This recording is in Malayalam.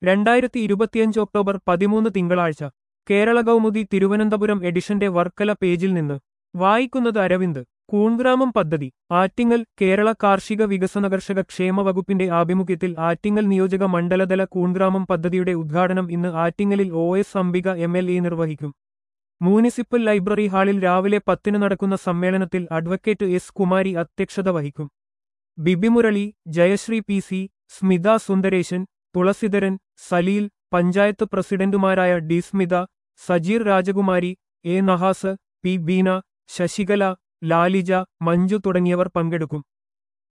രണ്ടായിരത്തി ഇരുപത്തിയഞ്ച് ഒക്ടോബർ പതിമൂന്ന് തിങ്കളാഴ്ച കേരള കൗമുദി തിരുവനന്തപുരം എഡിഷന്റെ വർക്കല പേജിൽ നിന്ന് വായിക്കുന്നത് അരവിന്ദ് കൂൺഗ്രാമം പദ്ധതി ആറ്റിങ്ങൽ കേരള കാർഷിക വികസന കർഷക ക്ഷേമ വകുപ്പിന്റെ ആഭിമുഖ്യത്തിൽ ആറ്റിങ്ങൽ നിയോജക മണ്ഡലതല കൂൺഗ്രാമം പദ്ധതിയുടെ ഉദ്ഘാടനം ഇന്ന് ആറ്റിങ്ങലിൽ O S Ambika M L A നിർവഹിക്കും മുനിസിപ്പൽ ലൈബ്രറി ഹാളിൽ രാവിലെ പത്തിന് നടക്കുന്ന സമ്മേളനത്തിൽ അഡ്വക്കേറ്റ് എസ് കുമാരി അധ്യക്ഷത വഹിക്കും ബിബി മുരളി ജയശ്രീ പി സി സ്മിത സുന്ദരേശൻ തുളസിധരൻ സലീൽ പഞ്ചായത്ത് പ്രസിഡന്റുമാരായ D Smitha Sajeer Rajakumari A Nahas P Beena Sasikala Lalija Manju തുടങ്ങിയവർ പങ്കെടുക്കും